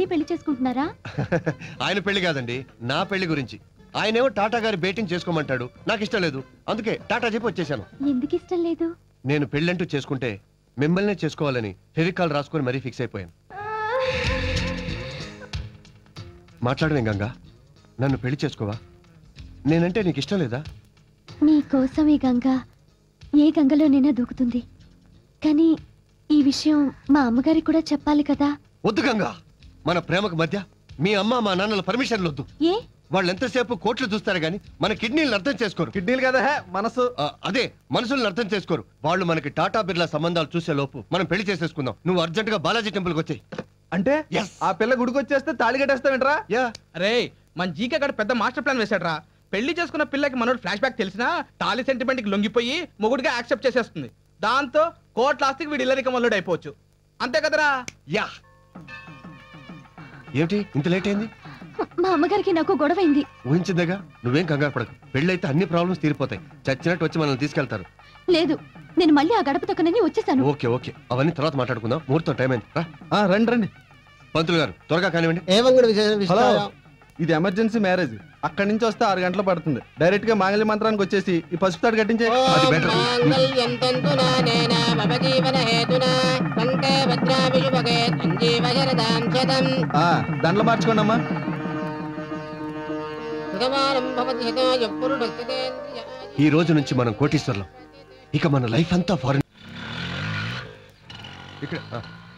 పెట్టి పెళ్లి చేసుకుంటున్నారా ఆయన పెళ్లి కాదండి నా పెళ్లి గురించి ఆయనేమో టాటా గారి బేటింగ్ చేసుకోమంటాడు నాకు ఇష్టం లేదు అందుకే టాటా చెప్పి వచ్చేసాను ఎందుకు ఇష్టం లేదు నేను పెళ్ళంటూ చేసుకుంటే మిమ్మల్నే చేసుకోవాలని ఫెవికాల్ రాసుకొని మరీ ఫిక్స్ అయిపోయాను మాట్లాడవేం గంగా నన్ను పెళ్లి చేసుకోవా నేనంటే నీకు ఇష్టం లేదా నీ కోసం ఈ గంగ ఏ గంగలోనైనా దూకుతుంది కానీ ఈ విషయం మా అమ్మగారికి కూడా చెప్పాలి కదా వద్దు గంగా మన ప్రేమకు మధ్య మీ అమ్మ మా నాన్నల పర్మిషన్లు వద్దు ఏ వాళ్ళు ఎంతసేపు కోట్లు చూస్తారు గాని మన కిడ్నీలను అర్థం చేసుకోరు కిడ్నీలు కదా హే, మనసు ఆ, అదే మనుషుల్ని అర్థం చేసుకోరు వాళ్ళు మనకి టాటా బిర్లా సంబంధాలు చూసే లోపు మనం పెళ్లి చేసేసుకుందాం నువ్వు అర్జెంట్ గా బాలాజీ టెంపుల్కి వచ్చాయి అంటే Yes. ఆ పిల్ల గుడికి వచ్చేస్తే తాళి కట్టేస్తావేంట్రా యా అరే మన జీకే గడ పెద్ద మాస్టర్ ప్లాన్ వేశాడ్రా పెళ్లి చేసుకున్న పిల్లకి మనోడు ఫ్లాష్ బ్యాక్ తెలిసినా మొగుడి సెంటిమెంట్ కి లొంగిపోయి మొగుడిగా యాక్సెప్ట్ చేసేస్తుంది దాంతో కోట్ల ఆస్తికి వీడు ఇల్లరిక మల్లుడు అయిపోవచ్చు అంతే కదరా యా ఏమిటి ఇంత లేట్ అయింది మా అమ్మగారికి నాకు గొడవైంది ఊహించిందేగా నువ్వేం కంగారు పడకు పెళ్ళైతే అన్ని ప్రాబ్లమ్స్ తీరిపోతాయి చచ్చినట్టు వచ్చి మనల్ని తీసుకెళ్తారు లేదు నేను మళ్ళీ ఆ గడప తొక్కనని వచ్చేసాను ఓకే ఓకే అవన్నీ తర్వాత మాట్లాడుకుందాం ముహూర్తం టైం అయింది రా ఆ, రండి రండి పంతులు గారు త్వరగా కానివ్వండి ఏవం కూడా విశేష హలో విస్తారం ఇది ఎమర్జెన్సీ మ్యారేజ్ అక్కడి నుంచి వస్తే ఆరు గంటలు పడుతుంది డైరెక్ట్ గా మాంగళ్య మంత్రానికి వచ్చేసి ఈ పసుపు తాడు కట్టించే అది better. మాంగళ్యం తంతునా నేన మమ జీవన హేతునా కంకే భద్రామి శుభగే సంజీవ శరదాం శతం ఆ, దండలు మార్చుకోండి అమ్మా సుఖమానం భవతి హితో యపురుషస్తేంద్రియ ఈ రోజు నుంచి మనం కోటీశ్వర్లం ఇక మన లైఫ్ అంతా ఫారెన్ ఇక్కడ ఆ,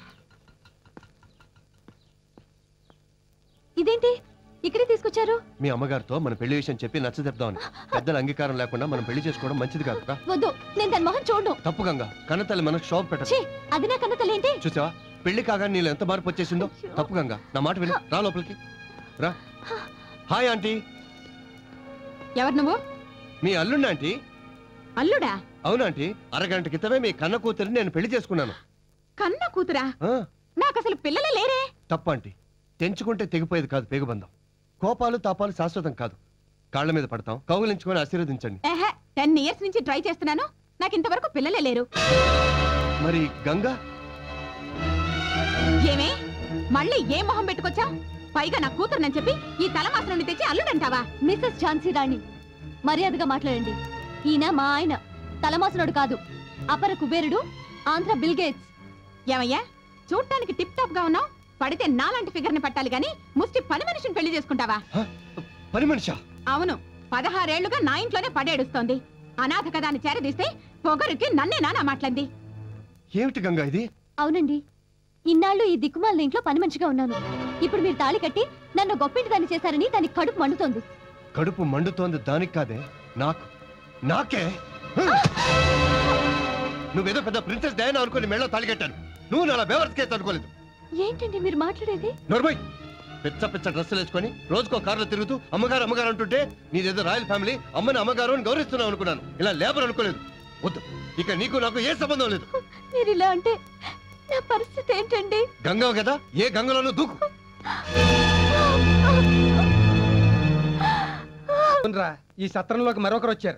ఇదేంటి ఇక్కడే తీసుకొచ్చారు మీ అమ్మగారితో మన పెళ్లి విషయం చెప్పి నచ్చజెప్దామని పెద్దల అంగీకారం లేకుండా మనం పెళ్లి చేసుకోవడం మంచిది కాదు రా. వద్దు నేను దాని మొహం చూడను తప్పు గంగా కన్నతల్లి మనకు షాప్ పెట్టదు ఛీ అది నా కన్న తల్లేంటి చూసావా పెళ్లి కాగా నీళ్ళు ఎంత మార్పు వచ్చేసిందో తప్పు గంగా నా మాట విను రా లోపలికి రా హాయ్ ఆంటీ ఎవరు నువ్వు మీ అల్లుండి ఆంటీ అల్లుడా అవునాంటీ అరగంట క్రితమే మీ కన్న కూతురిని నేను పెళ్లి చేసుకున్నాను కన్న కూతురా ఆ, నాకు అసలు పిల్లలే లేరే తప్పు ఆంటీ తెంచుకుంటే తెగిపోయేది కాదు పేగుబంధం కోపాలు తాపాలు శాశ్వతం కాదు కాళ్ళ మీద పడతాం కౌగులించుకొని ఆశీర్వదించండి ఏహే టెన్ ఇయర్స్ నుంచి ట్రై చేస్తున్నాను నాకు ఇంతవరకు పిల్లలే లేరు మరి గంగా ఏమే మళ్ళీ ఏ మొహం పెట్టుకొచ్చా పైగా నా కూతురునని చెప్పి ఈ తలమాసనాన్ని తెచ్చి అల్లుడంటావా మిస్సెస్ ఝాన్సీ రాణి మర్యాదగా మాట్లాడండి ఈయన మా ఆయన తలమాసనుడు కాదు అపర కుబేరుడు ఆంధ్ర బిల్ గేట్స్ ఏమయ్యా చూడటానికి టిప్ టాప్ గా ఉన్నావు పడితే నాలాంటి ఫిగర్ ని పట్టాలి గాని ముష్టి పని మనిషిని పెళ్లి చేసుకుంటావా హ? పని మనిషా అవును పదహారేళ్లుగా నా ఇంట్లోనే పడేడుస్తోంది అనాథ కదా అని చేరదీస్తే పొగరుకి నన్నే నానా మాట్లాడింది ఏమిటి గంగా ఇది అవునండి ఇన్నాళ్ళు ఈ దిక్కుమాల ఇంట్లో పని మంచిగా ఉన్నాను ఇప్పుడు మీరు తాళి కట్టి నన్ను గొప్పింటి దాన్ని చేశారని దానికి కడుపు మండుతోంది కడుపు మండుతోంది దానికి కాదే నాకు నాకే హ! నువ్వేదో పెద్ద ప్రిన్సెస్ డయానా అనుకుని మెళ్ళో తాళికట్టాను నువ్వు నా బేవర్స్ కేసు అనుకోలేదు ఏంటండి మీరు మాట్లాడేది నోర్మై పిచ్చ పిచ్చ డ్రెస్సులు వేసుకొని రోజుకో కారులో తిరుగుతూ అమ్మగారు అమ్మగారు అంటుంటే నీదేదో రాయల్ ఫ్యామిలీ అమ్మని అమ్మగారు అని గౌరవిస్తున్నావు అనుకున్నాను ఇలా లేబర్ అనుకోలేదు వద్దు ఇక నీకు నాకు ఏ సంబంధం లేదు మీరు ఇలా అంటే నా పరిస్థితి ఏంటండి గంగవ కదా ఏ గంగలోనూ దూకు అవునరా ఈ సత్రంలోకి మరొకరు వచ్చారు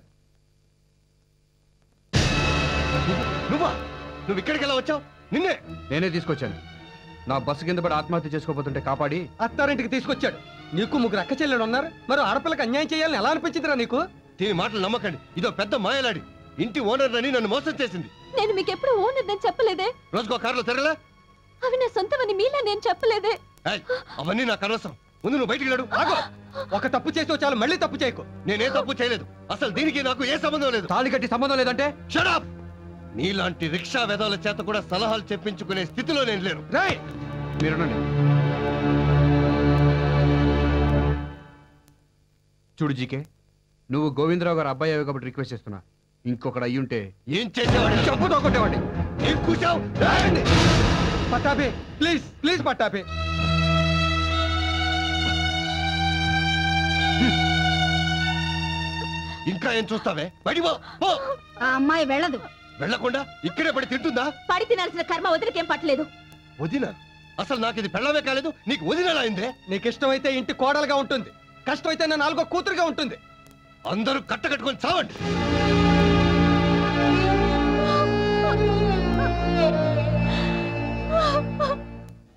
నువ్వా నువ్వు ఇక్కడికి ఎలా వచ్చావు నిన్నే నేనే తీసుకొచ్చాను నా బస్సు కింద పడి ఆత్మహత్య చేసుకోబోతుంటే కాపాడి అత్తారింటికి తీసుకొచ్చాడు నీకు ముగ్గురు అక్క చెల్లెలు ఉన్నారు మరి ఆడపిల్లకి అన్యాయం చేయాలని ఎలా అనిపించిందిరా నీకు దీని మాటలు నమ్మకండి ఇదో పెద్ద మాయలాడి ఇంటి ఓనర్ అని నన్ను మోసం చేసింది నేను మీకు ఎప్పుడు ఓనర్ నేను చెప్పలేదే రోజుకో కారులో తిరగలే అవి నా సొంతమని మీలా నేను చెప్పలేదే ఏయ్, అవన్నీ నాకు అనవసరం ముందు నువ్వు బయటికి వెళ్ళడు ఆగో ఒక తప్పు చేసి చాలు మళ్ళీ తప్పు చేయకు నేనే తప్పు చేయలేదు అసలు దీనికి నాకు ఏ సంబంధం లేదు తాళి కట్టి సంబంధం లేదంటే షడప్ నీలాంటి రిక్షా వెధవుల చేత కూడా సలహాలు చెప్పించుకునే స్థితిలో నేను లేను రేయ్ మీరునండి చూడు జీకే నువ్వు గోవిందరావు గారు అబ్బాయి అయ్యావు కాబట్టి రిక్వెస్ట్ చేస్తున్నా ఇంకొకడు అయ్యుంటే ఏం చేసేవాడు చెప్పుతో కొట్టేవాడి ఏం కూర్చావు పట్టాపే ప్లీజ్ ప్లీజ్ పట్టాపే ఇంకా ఏం చూస్తావే బయటికి పో, పో ఆ అమ్మాయి వెళ్ళదు వెళ్ళకుండా ఇక్కడే పడి తింటుందా పడి తినాల్సిన కర్మ వదిలికేం పట్టలేదు వదిన అసలు నాకు ఇది పెళ్ళమే కాలేదు నీకు వదినలా అయిందే నీకు ఇష్టమైతే ఇంటి కోడలుగా ఉంటుంది కష్టమైతే నా నాలుగో కూతురుగా ఉంటుంది అందరూ కట్టకట్టుకొని చావండి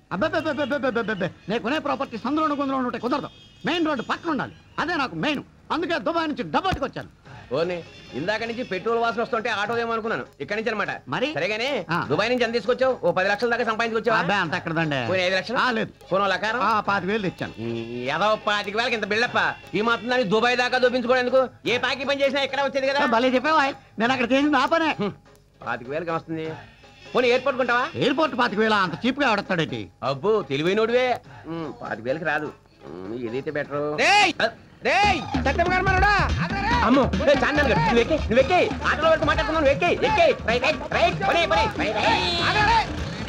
అబ్బే నేను కొనే ప్రాపర్టీ సందులో కొందరు ఉంటే కుదరదు మెయిన్ రోడ్డు పక్కన ఉండాలి అదే నాకు మెయిన్ అందుకే దుబాయ్ నుంచి డబ్బట్టుకు వచ్చాను ఓని ఇందాక నుంచి పెట్రోల్ వాసన వస్తుంటే ఆటో ఏమో అనుకున్నాను ఇక్కడి నుంచి అనమాట మరి? సరేగానే ఆ. దుబాయ్ నుంచి ఎంత తీసుకొచ్చావు ఓ పది లక్షల దాకా అబ్బాయి సంపాదించుకొచ్చావా అంత ఎక్కడదండి పోనీ ఐదు లక్షలు ఆ, లేదు పోనో లకారం ఆ, పాతిక వేలు తెచ్చాను ఏదో పాతిక వేలకి ఇంత బిల్డప్ప ఈ మాత్రం దాన్ని దుబాయ్ దాకా దూపించుకోవడానికి ఏ పాకి పని చేసినా ఇక్కడ వచ్చేది కదా భలే చెప్పావా నేను అక్కడ చేసింది నా పనే హ్మ్. పాతిక వేలకి వస్తుంది పోనీ ఎయిర్పోర్ట్ కొంటావా ఎయిర్పోర్ట్ పాతిక వేల అంత చీప్ గా ఆడతాడేటి అబ్బో తెలివైనోడివే హ్మ్, పాతిక వేలకి రాదు హ్మ్, ఏదైతే బెటర్ రేయ్ రేయ్ సత్యం గారు మనోడా అమ్మో ఏ, చాందన్ గారు నువ్వు ఎక్కి నువ్వు ఎక్కి ఆటోలో వరకు మాట్లాడుతున్నావు నువ్వు ఎక్కి ఎక్కి రైట్ రైట్ రైట్ పని పని రైట్ రైట్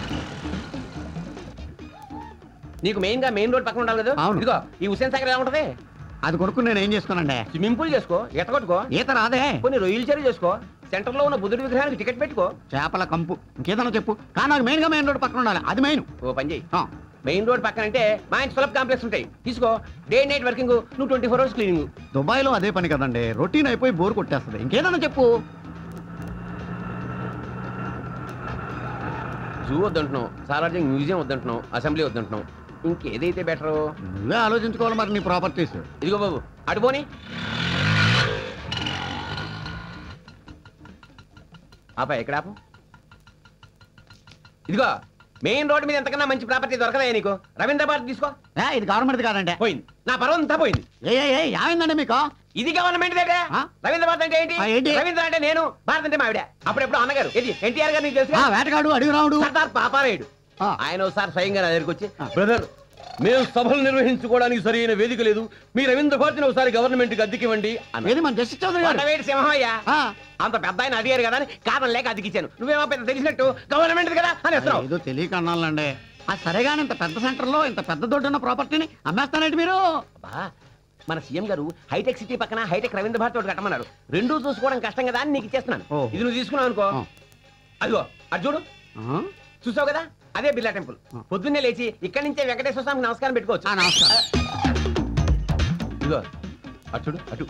నీకు మెయిన్ గా మెయిన్ రోడ్ పక్కన ఉండాలి కదా అవును. ఇదిగో ఈ హుసేన్ సాగర్ ఎలా ఉంటది అది కొనుక్కుని నేను ఏం చేసుకోనండి స్విమ్మింగ్ పూల్ చేసుకో ఈత కొట్టుకో ఈత రాదే కొన్ని రొయ్యలు చెరువు చేసుకో సెంటర్ లో ఉన్న బుద్ధుడి విగ్రహానికి టికెట్ పెట్టుకో చేపల కంపు ఇంకేదన్నా చెప్పు కానీ నాకు మెయిన్ గా మెయిన్ రోడ్ పక్కన ఉండాలి అది మెయిన్ ఓ పని చేయి మెయిన్ రోడ్ పక్కన అంటే మా ఇంటి సులభ కాంప్లెక్స్ ఉంటాయి తీసుకో డే నైట్ వర్కింగ్ నువ్వు twenty four hours cleaning Dubai లో అదే పని కదండి రొటీన్ అయిపోయి బోర్ కొట్టేస్తుంది ఇంకేదన్నా చెప్పు జూ వద్దంటున్నావు సాలార్జింగ్ మ్యూజియం వద్దంటున్నావు అసెంబ్లీ వద్దంటున్నావు ఇంకేదైతే బెటరు నువ్వే ఆలోచించుకోవాలి మరి నీ ప్రాపర్టీస్ ఇదిగో బాబు అటు పోని ఆపా ఎక్కడ ఆపు ఇదిగో మెయిన్ రోడ్ మీద ఎంతకన్నా మంచి ప్రాపర్టీ దొరకదా నీకు రవీంద్ర భారత్ తీసుకో ఏ, ఇది గవర్నమెంట్ కాదండి పోయింది నా పర్వం అంతా పోయింది ఏ ఏ, ఏ ఏమైందండి మీకు ఇది గవర్నమెంట్ దగ్గర ఆ? రవీంద్ర భారత్ అంటే ఏంటి ఆ, ఏంటి? రవీంద్ర అంటే నేను భారత్ అంటే మావిడ అప్పుడెప్పుడు అన్నగారు ఇది ఎన్టీఆర్ గారు నీకు తెలుసు ఆ, వేటగాడు అడిగి రావుడు సర్దార్ పాపారాయుడు ఆ. ఆయన ఒకసారి స్వయంగా నా దగ్గరికి వచ్చి ఆ. బ్రదర్ మేము సభలు నిర్వహించుకోవడానికి సరైన వేదిక లేదు మీ రవీంద్ర భారతిని ఒకసారి గవర్నమెంట్ కి అద్దెకివ్వండి అన్నాడు. ఏది మన జస్టిస్ చౌదరి గారు కొండవేటి సింహయ్య ఆ, అంత పెద్ద ఆయన అడిగారు కదా అని కారణం లేక అతికిచ్చాను నువ్వేమో పెద్ద తెలిసినట్టు గవర్నమెంట్ కదా అని వస్తున్నావు ఏదో తెలియక అన్నాలండి ఆ సరేగాని ఇంత పెద్ద సెంటర్ లో ఇంత పెద్ద దొడ్డున్న ప్రాపర్టీని అమ్మేస్తానండి మీరు అబ్బా, మన సీఎం గారు హైటెక్ సిటీ పక్కన హైటెక్ రవీంద్ర భారత్ ఒకటి కట్టమన్నారు రెండు చూసుకోవడం కష్టం కదా అని నీకు ఇచ్చేస్తున్నాను ఓ. ఇది నువ్వు తీసుకున్నావు అనుకో ఆ. అదిగో అది చూడు ఆ, చూసావు కదా అదే బిర్లా టెంపుల్ ఆ. పొద్దున్నే లేచి ఇక్కడి నుంచే వెంకటేశ్వర స్వామికి నమస్కారం పెట్టుకోవచ్చు ఆ, నమస్కారం ఇదిగో అటు చూడు అటు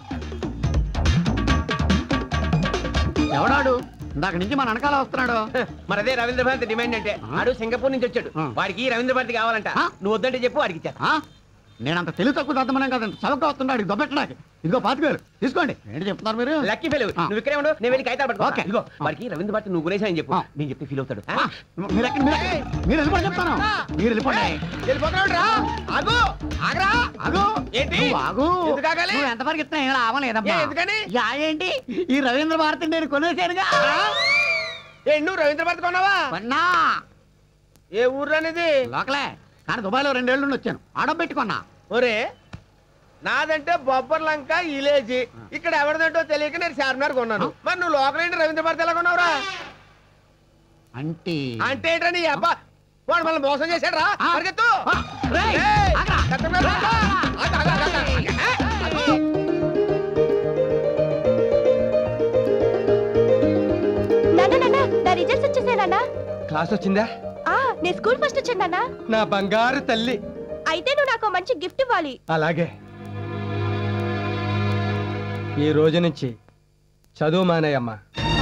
ఎవడాడు ఇందాక నుంచి మన వెనకాల వస్తున్నాడు మరి అదే రవీంద్ర భారతి డిమాండ్ అంటే ఆ? ఆడు సింగపూర్ నుంచి వచ్చాడు ఆ. వాడికి రవీంద్ర భారతి కావాలంట ఆ? నువ్వు వద్దంటే చెప్పు వాడికి ఇచ్చేస్తా ఆ? నేనంత తెలివి తక్కువ దద్దమనం కదండి చవక వస్తున్నాడు దొబ్బెట్టడానికి ఇదిగో పాతికేరు తీసుకోండి ఏంటి చెప్తున్నారు మీరు లక్కీ ఫెయిల్ ఆ. నువ్వు ఇక్కడే ఉండు నేను వెళ్ళి కాగితాలు పట్టుకో ఓకే. ఇదిగో వాడికి రవీంద్ర భారతి నువ్వు గురేసా అని చెప్పు ఆ. నేను చెప్తే ఫీల్ అవుతాడు ఆ, మీరు ఎక్కడ మీరు ఎక్కడ? మీరు వెళ్ళిపోండి చెప్తాను మీరు వెళ్ళిపోండి వెళ్ళిపోతున్నాడు రా ఆగు ఆగరా ఆగు ఏంటి? నువ్వు ఆగు ఎందుకు ఆగాలి? నువ్వు ఎంతవరకు ఇస్తున్నా ఏం ఆవలేదమ్మా ఏ, ఎందుకని? యా ఏంటి ఈ రవీంద్ర భారతి నేను కొనేసానుగా ఏ నువ్వు రవీంద్ర భారత్ కొన్నావా కొన్నా ఏ ఊర్లో అనేది లోకలే కానీ దుబాయ్లో రెండేళ్ళు నుండి వచ్చాను ఆడో పెట్టుకున్నా ఒరే నాదంటే బొబ్బర్ లంక ఇలేజీ ఇక్కడ ఎవరిదంటో తెలియక నేను చార్మినార్ కొన్నాను మరి నువ్వు లోకల్ ఏంటి రవీంద్ర భారత్ ఎలా కొన్నావురా అంటే అంటే ఏంట్రా నీ అబ్బా వాడు మళ్ళీ మోసం చేశాడు రా ఆ. పరిగెత్తు ఆ, రేయ్, రేయ్, ఆగ్రా. కట్టమే రా. ఆగు, ఆగు, ఆగు, ఆగు. ఏ, ఆగు. నాన్న నాన్న నా రిజల్ట్స్ వచ్చేసాయి నాన్న క్లాస్ వచ్చిందా ఆ నేను స్కూల్ ఫస్ట్ వచ్చాను నాన్న నా బంగారు తల్లి అయితే నువ్వు నాకు మంచి గిఫ్ట్ ఇవ్వాలి అలాగే ఈ రోజు నుంచి చదువు మానేయమ్మా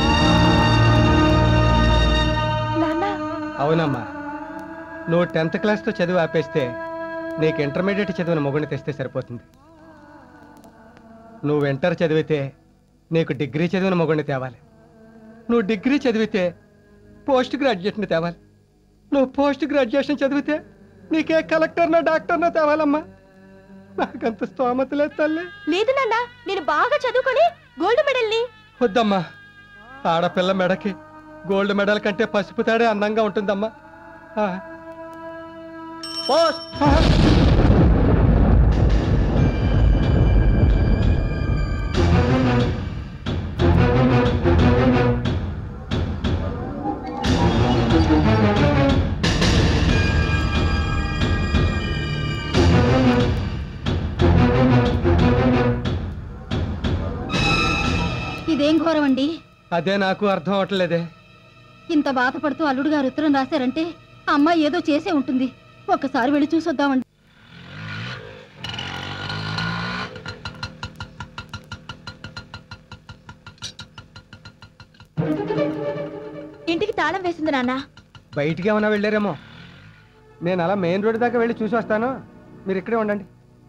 నాన్న అవునమ్మా నువ్వు టెన్త్ క్లాస్తో చదువు ఆపేస్తే నీకు ఇంటర్మీడియట్ చదివిన మొగుడిని తెస్తే సరిపోతుంది నువ్వు ఇంటర్ చదివితే నీకు డిగ్రీ చదివిన మొగుడిని తేవాలి నువ్వు డిగ్రీ చదివితే పోస్ట్ గ్రాడ్యుయేట్ని తేవాలి నువ్వు పోస్ట్ గ్రాడ్యుయేషన్ చదివితే నీకే కలెక్టర్నో డాక్టర్నో తేవాలమ్మా నాకంత స్తోమత లేదు తల్లి లేదు నాన్న నేను బాగా చదువుకొని గోల్డ్ మెడల్ని వద్దమ్మా ఆడపిల్ల మెడకి గోల్డ్ మెడల్ కంటే పసుపు తాడే అందంగా ఉంటుందమ్మా ఆ. ఆ. ఇదేం ఘోరం అండి అదే నాకు అర్థం అవట్లేదే ఇంత బాధపడుతూ అల్లుడు గారు ఉత్తరం రాశారంటే అమ్మాయి ఏదో చేసే ఉంటుంది ఒక్కసారి వెళ్ళి చూసొద్దామండి ఇంటికి తాళం వేసింది నాన్న బయటికి ఏమైనా వెళ్ళారేమో నేను అలా మెయిన్ రోడ్ దాకా వెళ్ళి చూసి వస్తాను మీరు ఇక్కడే ఉండండి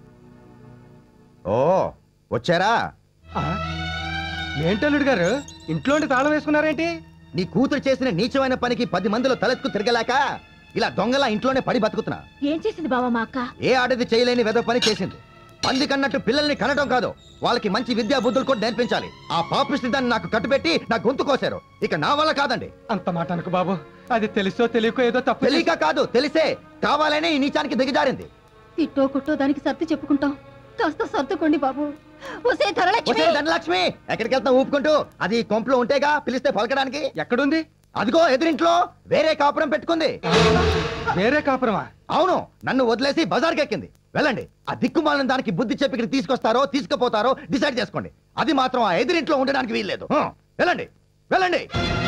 ఓ వచ్చారా ఆ? ఏంటి అల్లుడు గారు ఇంట్లో ఉండి తాళం వేసుకున్నారేంటి నీ కూతురు చేసిన నీచమైన పనికి పది మందిలో తలెత్తుకు తిరగలేక ఇలా దొంగలా ఇంట్లోనే పడి బతుకుతున్నా ఏం చేసింది బావా మా అక్క ఏ ఆడది చేయలేని వెద పని చేసింది పంది కన్నట్టు పిల్లల్ని కనడం కాదు వాళ్ళకి మంచి విద్యా బుద్ధులు కూడా నేర్పించాలి ఆ పాపిష్టి దాన్ని నాకు కట్టుబెట్టి నా గొంతు కోసారు ఇక నా వల్ల కాదండి అంత మాట అనుకు బాబు అది తెలుసో తెలియకో ఏదో తప్పు చేసి- తెలియక కాదు తెలిసే కావాలనే ఈ నీచానికి దిగజారింది తిట్టో కుట్టో దానికి సర్ది చెప్పుకుంటాం కాస్త సర్దుకోండి బాబు ఒసే ధరలక్ష్మి వచ్చే ధనలక్ష్మి ఎక్కడికి వెళ్తాం ఊపుకుంటూ అది కొంపలో ఉంటేగా పిలిస్తే పలకడానికి ఎక్కడుంది అదిగో ఎదురింట్లో వేరే కాపురం పెట్టుకుంది వేరే కాపురమా అవును నన్ను వదిలేసి బజార్కి ఎక్కింది వెళ్ళండి ఆ దిక్కుమాలిన దానికి బుద్ధి చెప్పి ఇక్కడికి తీసుకొస్తారో తీసుకుపోతారో డిసైడ్ చేసుకోండి అది మాత్రం ఆ ఎదురింట్లో ఉండడానికి వీల్లేదు హ, వెళ్ళండి వెళ్ళండి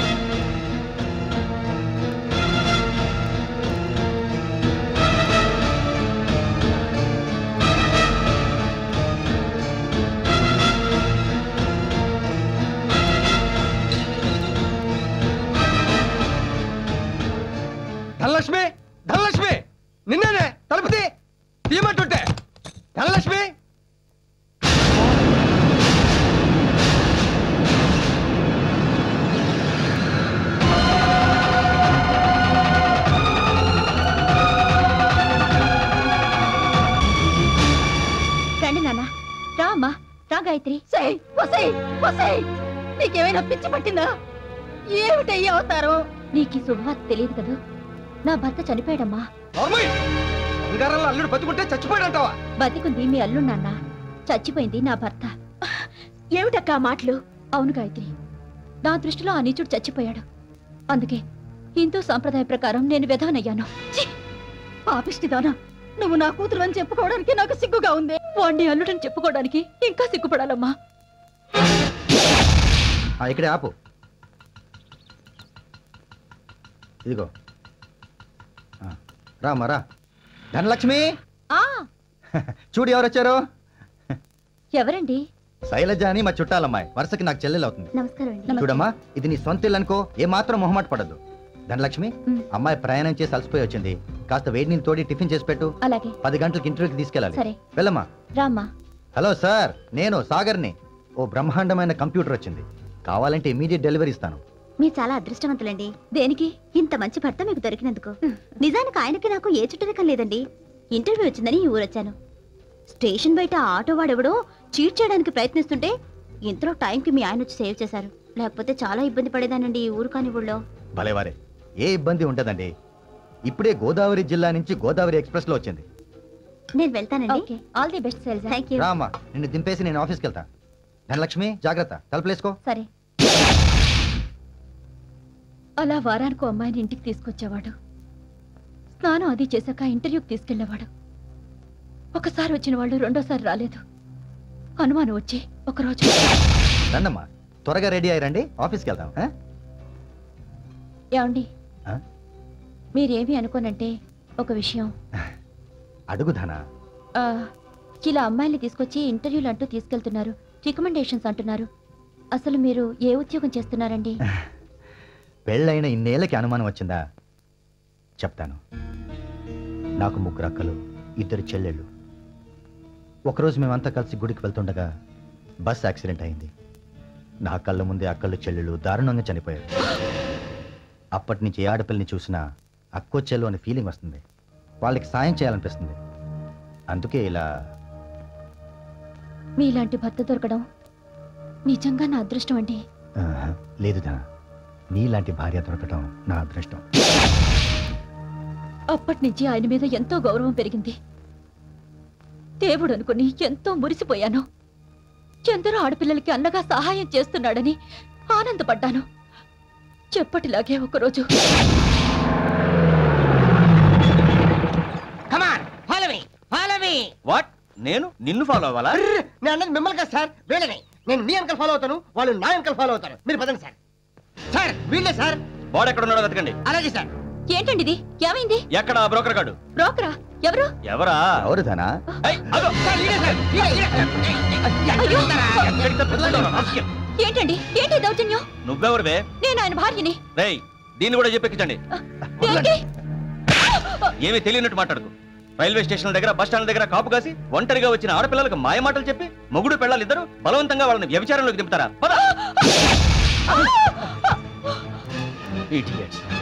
ధనలక్ష్మి ధనలక్ష్మి నిన్నేనే తలుపుతి తీయమంటుంటే ధనలక్ష్మి రండి నాన్న రా అమ్మా రా గాయత్రి నీకేమైనా పిచ్చి పట్టిందా ఏమిటయ్యి అవుతారు నీకు ఈ శుభవార్త తెలియదు కదూ నా భర్త చనిపోయాడమ్మా నార్మల్ బంగారంలో అల్లుడు బతుకుంటే చచ్చిపోయాడంటావా బతికుంది మీ అల్లు నాన్న చచ్చిపోయింది నా భర్త ఏమిటక్క ఆ మాటలు అవును గాయత్రి నా దృష్టిలో ఆ నీచుడు చచ్చిపోయాడు అందుకే హిందూ సాంప్రదాయ ప్రకారం నేను విధానయ్యాను పాపిష్టిదానా నువ్వు నా కూతురు అని చెప్పుకోవడానికి నాకు సిగ్గుగా ఉంది వాణ్ణి అల్లుడని చెప్పుకోవడానికి ఇంకా సిగ్గుపడాలమ్మా ఆ, ఇక్కడే ఆపు ఇదిగో ఆ, రామ్మా రా ధనలక్ష్మి ఆ చూడు ఎవరు వచ్చారు ఎవరండి శైలజ అని మా చుట్టాలమ్మాయి వరుసకి నాకు చెల్లెలు అవుతుంది నమస్కారం అండి చూడమ్మా ఇది నీ సొంత ఇల్లు అనుకో ఏమాత్రం మొహమాట పడద్దు ధనలక్ష్మి మ్. అమ్మాయి ప్రయాణం చేసి అలసిపోయి వచ్చింది కాస్త వేడి నీళ్ళు తోడి టిఫిన్ చేసి పెట్టు అలాగే పది గంటలకు ఇంటర్వ్యూకి తీసుకెళ్ళాలి సరే. వెళ్ళమ్మా రామ్మా హలో సార్ నేను సాగర్ని ఓ బ్రహ్మాండమైన కంప్యూటర్ వచ్చింది కావాలంటే ఇమీడియట్ డెలివరీ ఇస్తాను మీరు చాలా అదృష్టవంతులండి దేనికి ఇంత మంచి భర్త మీకు దొరికినందుకు నిజానికి ఆయనకి నాకు ఏ చుట్టరికం లేదండి ఇంటర్వ్యూ వచ్చిందని ఈ ఊరొచ్చాను స్టేషన్ బయట ఆటో వాడెవడో చీట్ చేయడానికి ప్రయత్నిస్తుంటే ఇంతలో టైంకి మీ ఆయన వచ్చి సేవ్ చేశారు లేకపోతే చాలా ఇబ్బంది పడేదానండి ఈ ఊరు కాని ఊళ్ళో భలేవారే ఏ ఇబ్బంది ఉండదండి ఇప్పుడే గోదావరి జిల్లా నుంచి గోదావరి ఎక్స్ప్రెస్ లో వచ్చింది నేను వెళ్తానండి ఆల్ ది బెస్ట్ సెల్స్ థ్యాంక్ యూ రామ్మా నిన్ను దింపేసి నేను ఆఫీస్కి వెళ్తా ధనలక్ష్మి జాగ్రత్త తలుపులేసుకో సరే అలా వారానికి అమ్మాయిని ఇంటికి తీసుకొచ్చేవాడు స్నానం అది చేశాక ఇంటర్వ్యూకి తీసుకెళ్లేవాడు ఒకసారి వచ్చిన వాళ్ళు రెండోసారి రాలేదు అనుమానం వచ్చి ఒకరోజు రండమ్మా త్వరగా రెడీ అయ్యారండి ఆఫీస్కి వెళ్దాం ఆ? ఏమండి ఆ? మీరేమి అనుకోనంటే ఒక విషయం అడుగు ధన ఆ, ఇలా అమ్మాయిని తీసుకొచ్చి ఇంటర్వ్యూలు అంటూ తీసుకెళ్తున్నారు రికమెండేషన్స్ అంటున్నారు అసలు మీరు ఏ ఉద్యోగం చేస్తున్నారండి పెళ్ళైన ఇన్నేళ్ళకి అనుమానం వచ్చిందా చెప్తాను నాకు ముగ్గురు అక్కలు ఇద్దరు చెల్లెళ్ళు ఒకరోజు మేమంతా కలిసి గుడికి వెళ్తుండగా బస్ యాక్సిడెంట్ అయింది నా కళ్ళ ముందే అక్కలు చెల్లెళ్ళు దారుణంగా చనిపోయారు అప్పటి నుంచి ఏ ఆడపిల్లని చూసినా అక్కో చెల్లు అనే ఫీలింగ్ వస్తుంది వాళ్ళకి సాయం చేయాలనిపిస్తుంది అందుకే ఇలా మీలాంటి భర్త దొరకడం నిజంగా నా అదృష్టం అండి ఆహా, లేదు ధన నీలాంటి భార్య దొరకటం నా అదృష్టం అప్పటి నుంచి ఆయన మీద ఎంతో గౌరవం పెరిగింది దేవుడు అనుకుని ఎంతో మురిసిపోయాను ఎందరో ఆడపిల్లలకి అన్నగా సహాయం చేస్తున్నాడని ఆనందపడ్డాను చెప్పటిలాగే ఒకరోజు come on follow me follow me what నేను నిన్ను ఫాలో అవ్వాలా నేను అన్నది మిమ్మల్ని కదా సార్ వీళ్ళని నేను మీ అంకల్ ఫాలో అవుతాను వాళ్ళు నా అంకల్ ఫాలో అవుతారు మీరు పదండి సార్ సార్ వీళ్ళే సార్ వాడు ఎక్కడ ఉన్నాడో వెతకండి అలాగే సార్ ఏంటండి ఇది ఏమైంది ఎక్కడ ఆ బ్రోకర్ గాడు బ్రోకరా ఎవరు ఎవరా ఎవరు ధన ఏయ్, అగో. అయ్యో! ఎక్కడికి తప్పించుకుంటావురా, రాస్కెల్? ఏంటండి ఏంటి ఈ దౌర్జన్యం నువ్వెవరివే నేను ఆయన భార్యని రేయ్ దీన్ని కూడా చెప్పెక్కించండి దేనికి ఏమీ తెలియనట్టు మాట్లాడుకు రైల్వే స్టేషన్ దగ్గర బస్ స్టాండ్ దగ్గర కాపు కాసి ఒంటరిగా వచ్చిన ఆడపిల్లలకు మాయ మాటలు చెప్పి మొగుడు పెళ్ళాలి ఇద్దరు బలవంతంగా వాళ్ళని వ్యభిచారంలోకి దింపుతారా పద Idiots.